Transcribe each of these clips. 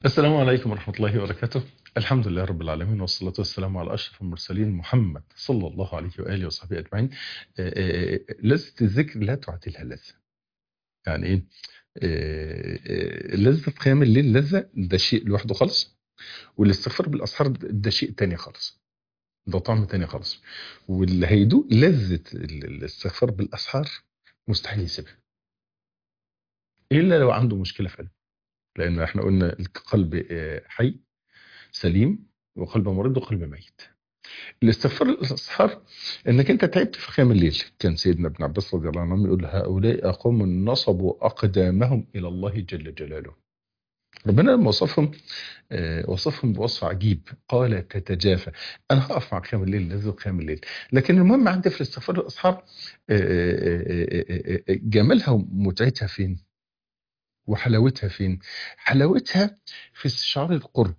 السلام عليكم ورحمة الله وبركاته الحمد لله رب العالمين والصلاة والسلام على أشرف المرسلين محمد صلى الله عليه وآله وصحبه أجمعين آه، آه، لذة الذكر لا تعدلها لذة يعني إيه آه، آه، لذة قيام الليل لذة ده شيء لوحده خالص والاستغفار بالأسحار ده شيء تاني خالص ده طعم تاني خالص واللي هيدوق لذة ال- الاستغفار بالأسحار مستحيل يسيبها إلا لو عنده مشكلة في قلبه لأن احنا قلنا القلب آه، حي سليم وقلب مريض وقلب ميت الاستغفار الاسحار انك انت تعبت في قيام الليل كان سيدنا ابن عباس رضي الله عنه يقول هؤلاء قوم نصبوا اقدامهم الى الله جل جلاله ربنا لما وصفهم آه، وصفهم بوصف عجيب قال تتجافى انا هقف مع قيام الليل لازم قيام الليل لكن المهم عندي في الاستغفار الاسحار آه، آه، آه، آه، آه، جمالها ومتعتها فين وحلاوتها فين حلاوتها في استشعار القرب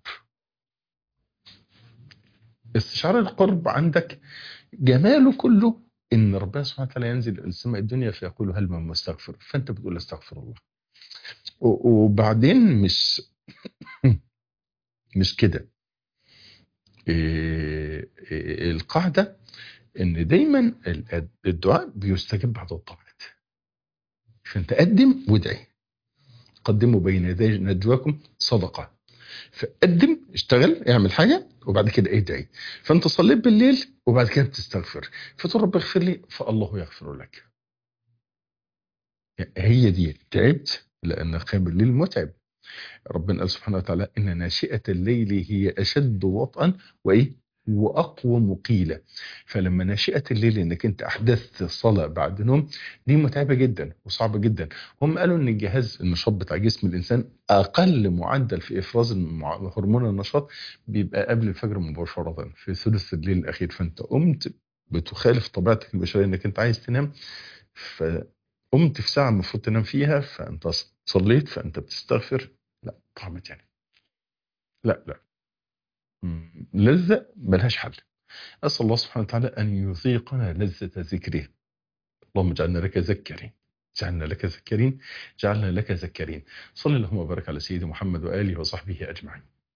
استشعار القرب عندك جماله كله ان ربنا سبحانه وتعالى ينزل الى السماء الدنيا فيقول هل من مستغفر فانت بتقول استغفر الله و- وبعدين مش مش كده إيه- إيه- القاعده ان دايما ال- الدعاء بيستجاب بعد الطاعات فانت قدم وادعي قدموا بين يدي نجواكم صدقه فقدم اشتغل اعمل حاجه وبعد كده ادعي فانت صليت بالليل وبعد كده بتستغفر فتقول رب اغفر لي فالله يغفر لك هي دي تعبت لان قيام الليل متعب ربنا قال سبحانه وتعالى ان ناشئه الليل هي اشد وطئا وايه واقوم قيلا فلما ناشئه الليل انك انت احدثت صلاه بعد نوم دي متعبه جدا وصعبه جدا هم قالوا ان الجهاز النشاط بتاع جسم الانسان اقل معدل في افراز المع- هرمون النشاط بيبقى قبل الفجر مباشره في ثلث الليل الاخير فانت قمت بتخالف طبيعتك البشريه انك انت عايز تنام فقمت في ساعه المفروض تنام فيها فانت صليت فانت بتستغفر لا طعم تاني لا لا مم. لذة ملهاش حل أسأل الله سبحانه وتعالى أن يذيقنا لذة ذكره اللهم اجعلنا لك ذكرين جعلنا لك ذكرين جعلنا لك ذكرين صلى اللهم وبارك على سيدنا محمد وآله وصحبه أجمعين